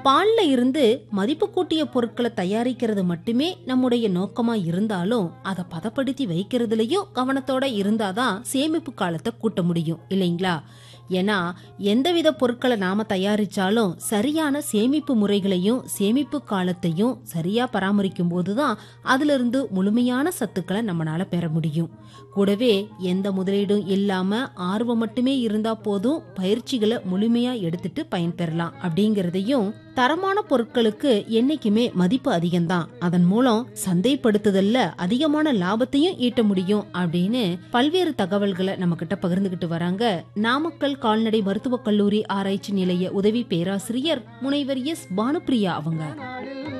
பால்ல இருந்து மதிப்பு கூட்டிய பொருட்களை தயாரிக்கிறது மட்டுமே நம்முடைய நோக்கமா இருந்தாலும் அதை பதப்படுத்தி வைக்கிறதுலயும் கவனத்தோட இருந்தாதான் சேமிப்பு காலத்தை கூட்ட முடியும் இல்லைங்களா ஏன்னா எந்தவித பொருட்களை நாம தயாரிச்சாலும் சரியான சேமிப்பு முறைகளையும் சேமிப்பு காலத்தையும் சரியா பராமரிக்கும் போதுதான் அதுல இருந்து முழுமையான சத்துக்களை நம்மளால பெற முடியும் கூடவே எந்த முதலீடும் இல்லாம ஆர்வம் மட்டுமே இருந்தா போதும் பயிற்சிகளை முழுமையா எடுத்துட்டு பயன்பெறலாம் அப்படிங்கறதையும் தரமான பொருட்களுக்கு என்னைக்குமே மதிப்பு அதிகம்தான் அதன் மூலம் சந்தைப்படுத்துதல்ல அதிகமான லாபத்தையும் ஈட்ட முடியும் அப்படின்னு பல்வேறு தகவல்களை நம்ம கிட்ட பகிர்ந்துகிட்டு வராங்க நாமக்கல் கால்நடை மருத்துவக் கல்லூரி ஆராய்ச்சி நிலைய உதவி பேராசிரியர் முனைவர் எஸ் பானுப்பிரியா அவங்க